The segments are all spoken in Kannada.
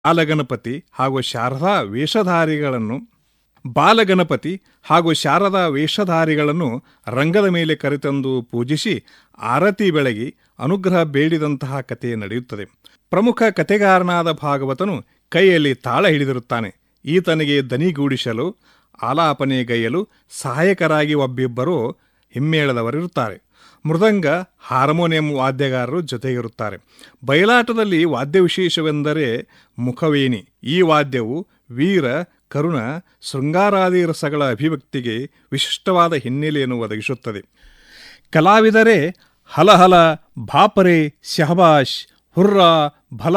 ಬಾಲಗಣಪತಿ ಹಾಗೂ ಶಾರದಾ ವೇಷಧಾರಿಗಳನ್ನು ಬಾಲಗಣಪತಿ ಹಾಗೂ ಶಾರದಾ ವೇಷಧಾರಿಗಳನ್ನು ರಂಗದ ಮೇಲೆ ಕರೆತಂದು ಪೂಜಿಸಿ ಆರತಿ ಬೆಳಗಿ ಅನುಗ್ರಹ ಬೇಡಿದಂತಹ ಕಥೆ ನಡೆಯುತ್ತದೆ ಪ್ರಮುಖ ಕಥೆಗಾರನಾದ ಭಾಗವತನು ಕೈಯಲ್ಲಿ ತಾಳ ಹಿಡಿದಿರುತ್ತಾನೆ ಈತನಿಗೆ ದನಿಗೂಡಿಸಲು ಆಲಾಪನೆಗೈಯಲು ಸಹಾಯಕರಾಗಿ ಒಬ್ಬಿಬ್ಬರು ಹಿಮ್ಮೇಳದವರಿರುತ್ತಾರೆ ಮೃದಂಗ ಹಾರ್ಮೋನಿಯಂ ವಾದ್ಯಗಾರರು ಜೊತೆಗಿರುತ್ತಾರೆ ಬಯಲಾಟದಲ್ಲಿ ವಾದ್ಯ ವಿಶೇಷವೆಂದರೆ ಮುಖವೇಣಿ ಈ ವಾದ್ಯವು ವೀರ ಕರುಣ ಶೃಂಗಾರಾದಿ ರಸಗಳ ಅಭಿವ್ಯಕ್ತಿಗೆ ವಿಶಿಷ್ಟವಾದ ಹಿನ್ನೆಲೆಯನ್ನು ಒದಗಿಸುತ್ತದೆ ಕಲಾವಿದರೇ ಹಲಹಲ ಭಾಪರೆ ಶಹಬಾಷ್ ಹುರ್ರ ಭಲ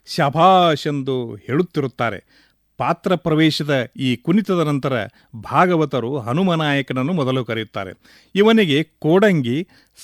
ಶಭಾಷ್ ಎಂದು ಹೇಳುತ್ತಿರುತ್ತಾರೆ ಪಾತ್ರ ಪ್ರವೇಶದ ಈ ಕುಣಿತದ ನಂತರ ಭಾಗವತರು ಹನುಮನಾಯಕನನ್ನು ಮೊದಲು ಕರೆಯುತ್ತಾರೆ ಇವನಿಗೆ ಕೋಡಂಗಿ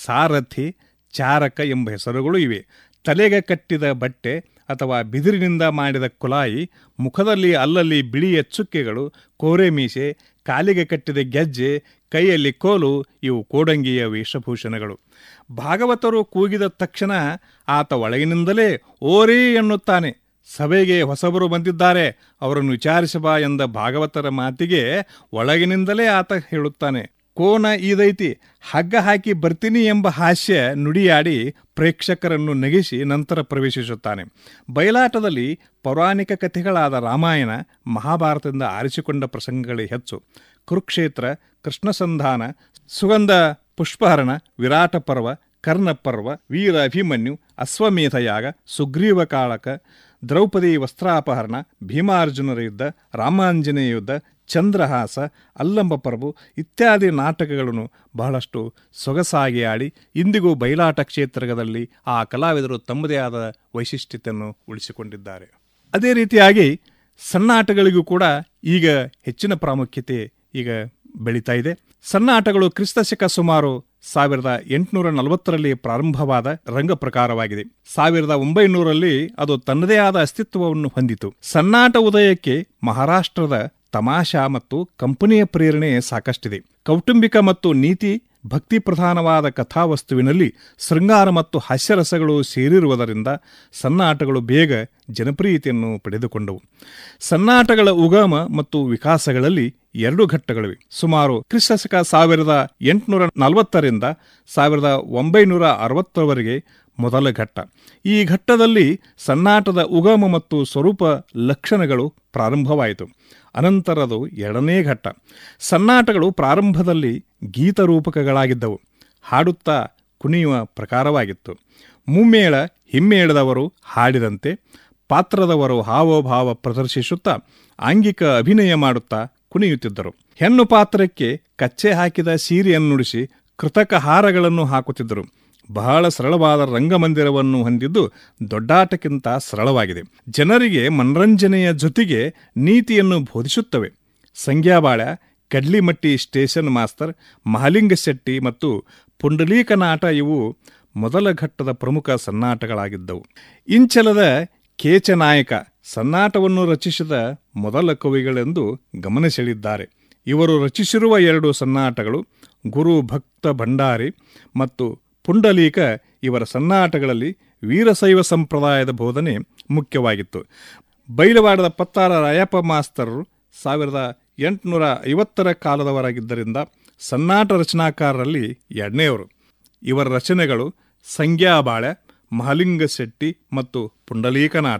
ಸಾರಥಿ ಚಾರಕ ಎಂಬ ಹೆಸರುಗಳು ಇವೆ ತಲೆಗೆ ಕಟ್ಟಿದ ಬಟ್ಟೆ ಅಥವಾ ಬಿದಿರಿನಿಂದ ಮಾಡಿದ ಕುಲಾಯಿ ಮುಖದಲ್ಲಿ ಅಲ್ಲಲ್ಲಿ ಬಿಳಿಯ ಚುಕ್ಕೆಗಳು ಕೋರೆ ಮೀಸೆ ಕಾಲಿಗೆ ಕಟ್ಟಿದ ಗೆಜ್ಜೆ ಕೈಯಲ್ಲಿ ಕೋಲು ಇವು ಕೋಡಂಗಿಯ ವೇಷಭೂಷಣಗಳು ಭಾಗವತರು ಕೂಗಿದ ತಕ್ಷಣ ಆತ ಒಳಗಿನಿಂದಲೇ ಓರೇ ಎನ್ನುತ್ತಾನೆ ಸಭೆಗೆ ಹೊಸಬರು ಬಂದಿದ್ದಾರೆ ಅವರನ್ನು ವಿಚಾರಿಸಬಾ ಎಂದ ಭಾಗವತರ ಮಾತಿಗೆ ಒಳಗಿನಿಂದಲೇ ಆತ ಹೇಳುತ್ತಾನೆ ಕೋನ ಇದೈತಿ ಹಗ್ಗ ಹಾಕಿ ಬರ್ತೀನಿ ಎಂಬ ಹಾಸ್ಯ ನುಡಿಯಾಡಿ ಪ್ರೇಕ್ಷಕರನ್ನು ನಗಿಸಿ ನಂತರ ಪ್ರವೇಶಿಸುತ್ತಾನೆ ಬಯಲಾಟದಲ್ಲಿ ಪೌರಾಣಿಕ ಕಥೆಗಳಾದ ರಾಮಾಯಣ ಮಹಾಭಾರತದಿಂದ ಆರಿಸಿಕೊಂಡ ಪ್ರಸಂಗಗಳೇ ಹೆಚ್ಚು ಕುರುಕ್ಷೇತ್ರ ಕೃಷ್ಣಸಂಧಾನ ಸುಗಂಧ ಪುಷ್ಪಹರಣ ವಿರಾಟ ಪರ್ವ ಕರ್ಣಪರ್ವ ವೀರ ಅಭಿಮನ್ಯು ಅಶ್ವಮೇಧಯಾಗ ಸುಗ್ರೀವ ಕಾಳಕ ದ್ರೌಪದಿ ವಸ್ತ್ರಾಪಹರಣ ಭೀಮಾರ್ಜುನರ ಯುದ್ಧ ರಾಮಾಂಜನೇಯ ಯುದ್ಧ ಚಂದ್ರಹಾಸ ಅಲ್ಲಂಬ ಪರ್ವು ಇತ್ಯಾದಿ ನಾಟಕಗಳನ್ನು ಬಹಳಷ್ಟು ಸೊಗಸಾಗಿ ಆಡಿ ಇಂದಿಗೂ ಬಯಲಾಟ ಕ್ಷೇತ್ರದಲ್ಲಿ ಆ ಕಲಾವಿದರು ತಮ್ಮದೇ ಆದ ವೈಶಿಷ್ಟ್ಯತೆಯನ್ನು ಉಳಿಸಿಕೊಂಡಿದ್ದಾರೆ ಅದೇ ರೀತಿಯಾಗಿ ಸಣ್ಣಾಟಗಳಿಗೂ ಕೂಡ ಈಗ ಹೆಚ್ಚಿನ ಪ್ರಾಮುಖ್ಯತೆ ಈಗ ಬೆಳೀತಾ ಇದೆ ಸಣ್ಣಾಟಗಳು ಕ್ರಿಸ್ತಶಕ ಸುಮಾರು ಸಾವಿರದ ಎಂಟುನೂರ ನಲವತ್ತರಲ್ಲಿ ಪ್ರಾರಂಭವಾದ ರಂಗ ಪ್ರಕಾರವಾಗಿದೆ ಸಾವಿರದ ಒಂಬೈನೂರಲ್ಲಿ ಅದು ತನ್ನದೇ ಆದ ಅಸ್ತಿತ್ವವನ್ನು ಹೊಂದಿತು ಸನ್ನಾಟ ಉದಯಕ್ಕೆ ಮಹಾರಾಷ್ಟ್ರದ ತಮಾಷಾ ಮತ್ತು ಕಂಪನಿಯ ಪ್ರೇರಣೆ ಸಾಕಷ್ಟಿದೆ ಕೌಟುಂಬಿಕ ಮತ್ತು ನೀತಿ ಭಕ್ತಿ ಪ್ರಧಾನವಾದ ಕಥಾವಸ್ತುವಿನಲ್ಲಿ ಶೃಂಗಾರ ಮತ್ತು ಹಾಸ್ಯರಸಗಳು ಸೇರಿರುವುದರಿಂದ ಸನ್ನಾಟಗಳು ಬೇಗ ಜನಪ್ರಿಯತೆಯನ್ನು ಪಡೆದುಕೊಂಡವು ಸನ್ನಾಟಗಳ ಉಗಮ ಮತ್ತು ವಿಕಾಸಗಳಲ್ಲಿ ಎರಡು ಘಟ್ಟಗಳಿವೆ ಸುಮಾರು ಕ್ರಿಸ್ತಶಕ ಸಾವಿರದ ಎಂಟುನೂರ ನಲವತ್ತರಿಂದ ಸಾವಿರದ ಒಂಬೈನೂರ ಅರವತ್ತರವರೆಗೆ ಮೊದಲ ಘಟ್ಟ ಈ ಘಟ್ಟದಲ್ಲಿ ಸನ್ನಾಟದ ಉಗಮ ಮತ್ತು ಸ್ವರೂಪ ಲಕ್ಷಣಗಳು ಪ್ರಾರಂಭವಾಯಿತು ಅನಂತರದು ಎರಡನೇ ಘಟ್ಟ ಸನ್ನಾಟಗಳು ಪ್ರಾರಂಭದಲ್ಲಿ ಗೀತರೂಪಕಗಳಾಗಿದ್ದವು ಹಾಡುತ್ತಾ ಕುಣಿಯುವ ಪ್ರಕಾರವಾಗಿತ್ತು ಮುಮ್ಮೇಳ ಹಿಮ್ಮೇಳದವರು ಹಾಡಿದಂತೆ ಪಾತ್ರದವರು ಹಾವಭಾವ ಪ್ರದರ್ಶಿಸುತ್ತಾ ಆಂಗಿಕ ಅಭಿನಯ ಮಾಡುತ್ತಾ ಕುಣಿಯುತ್ತಿದ್ದರು ಹೆಣ್ಣು ಪಾತ್ರಕ್ಕೆ ಕಚ್ಚೆ ಹಾಕಿದ ಸೀರೆಯನ್ನುಡಿಸಿ ಕೃತಕ ಹಾರಗಳನ್ನು ಹಾಕುತ್ತಿದ್ದರು ಬಹಳ ಸರಳವಾದ ರಂಗಮಂದಿರವನ್ನು ಹೊಂದಿದ್ದು ದೊಡ್ಡಾಟಕ್ಕಿಂತ ಸರಳವಾಗಿದೆ ಜನರಿಗೆ ಮನರಂಜನೆಯ ಜೊತೆಗೆ ನೀತಿಯನ್ನು ಬೋಧಿಸುತ್ತವೆ ಸಂಗ್ಯಾಬಾಳ ಕಡ್ಲಿಮಟ್ಟಿ ಸ್ಟೇಷನ್ ಮಾಸ್ತರ್ ಮಹಾಲಿಂಗ ಶೆಟ್ಟಿ ಮತ್ತು ಪುಂಡಲೀಕನಾಟ ಇವು ಮೊದಲ ಘಟ್ಟದ ಪ್ರಮುಖ ಸನ್ನಾಟಗಳಾಗಿದ್ದವು ಇಂಚಲದ ಕೇಚನಾಯಕ ಸನ್ನಾಟವನ್ನು ರಚಿಸಿದ ಮೊದಲ ಕವಿಗಳೆಂದು ಗಮನ ಸೆಳೆದಿದ್ದಾರೆ ಇವರು ರಚಿಸಿರುವ ಎರಡು ಸನ್ನಾಟಗಳು ಗುರು ಭಕ್ತ ಭಂಡಾರಿ ಮತ್ತು ಪುಂಡಲೀಕ ಇವರ ಸನ್ನಾಟಗಳಲ್ಲಿ ವೀರಶೈವ ಸಂಪ್ರದಾಯದ ಬೋಧನೆ ಮುಖ್ಯವಾಗಿತ್ತು ಬೈಲವಾಡದ ಪತ್ತಾರ ರಾಯಪ್ಪ ಮಾಸ್ತರರು ಸಾವಿರದ ಎಂಟುನೂರ ಐವತ್ತರ ಕಾಲದವರಾಗಿದ್ದರಿಂದ ಸನ್ನಾಟ ರಚನಾಕಾರರಲ್ಲಿ ಎರಡನೆಯವರು ಇವರ ರಚನೆಗಳು ಸಂಗ್ಯಾಬಾಳೆ ಮಹಲಿಂಗ ಶೆಟ್ಟಿ ಮತ್ತು ಪುಂಡಲೀಕನಾಟ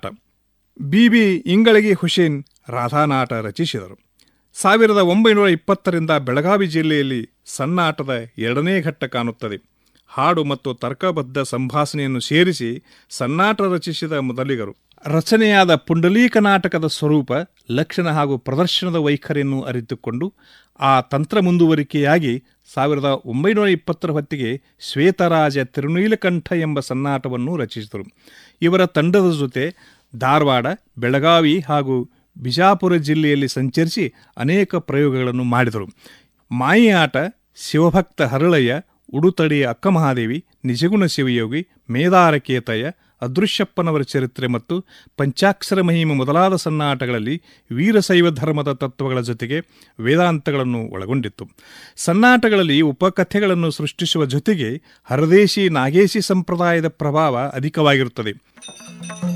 ಬಿ ಬಿ ಇಂಗಳಗಿ ಹುಸೇನ್ ರಾಧಾನಾಟ ರಚಿಸಿದರು ಸಾವಿರದ ಒಂಬೈನೂರ ಇಪ್ಪತ್ತರಿಂದ ಬೆಳಗಾವಿ ಜಿಲ್ಲೆಯಲ್ಲಿ ಸನ್ನಾಟದ ಎರಡನೇ ಘಟ್ಟ ಕಾಣುತ್ತದೆ ಹಾಡು ಮತ್ತು ತರ್ಕಬದ್ಧ ಸಂಭಾಷಣೆಯನ್ನು ಸೇರಿಸಿ ಸನ್ನಾಟ ರಚಿಸಿದ ಮೊದಲಿಗರು ರಚನೆಯಾದ ಪುಂಡಲೀಕ ನಾಟಕದ ಸ್ವರೂಪ ಲಕ್ಷಣ ಹಾಗೂ ಪ್ರದರ್ಶನದ ವೈಖರಿಯನ್ನು ಅರಿತುಕೊಂಡು ಆ ತಂತ್ರ ಮುಂದುವರಿಕೆಯಾಗಿ ಸಾವಿರದ ಒಂಬೈನೂರ ಇಪ್ಪತ್ತರ ಹೊತ್ತಿಗೆ ಶ್ವೇತರಾಜ ತಿರುನೀಲಕಂಠ ಎಂಬ ಸನ್ನಾಟವನ್ನು ರಚಿಸಿದರು ಇವರ ತಂಡದ ಜೊತೆ ಧಾರವಾಡ ಬೆಳಗಾವಿ ಹಾಗೂ ಬಿಜಾಪುರ ಜಿಲ್ಲೆಯಲ್ಲಿ ಸಂಚರಿಸಿ ಅನೇಕ ಪ್ರಯೋಗಗಳನ್ನು ಮಾಡಿದರು ಮಾಯಿ ಆಟ ಶಿವಭಕ್ತ ಹರಳಯ್ಯ ಉಡುತಡಿ ಅಕ್ಕಮಹಾದೇವಿ ನಿಜಗುಣ ಶಿವಯೋಗಿ ಮೇದಾರಕೇತಯ್ಯ ಅದೃಶ್ಯಪ್ಪನವರ ಚರಿತ್ರೆ ಮತ್ತು ಪಂಚಾಕ್ಷರ ಮಹಿಮೆ ಮೊದಲಾದ ಸನ್ನಾಟಗಳಲ್ಲಿ ವೀರಶೈವ ಧರ್ಮದ ತತ್ವಗಳ ಜೊತೆಗೆ ವೇದಾಂತಗಳನ್ನು ಒಳಗೊಂಡಿತ್ತು ಸನ್ನಾಟಗಳಲ್ಲಿ ಉಪಕಥೆಗಳನ್ನು ಸೃಷ್ಟಿಸುವ ಜೊತೆಗೆ ಹರದೇಶಿ ನಾಗೇಶಿ ಸಂಪ್ರದಾಯದ ಪ್ರಭಾವ ಅಧಿಕವಾಗಿರುತ್ತದೆ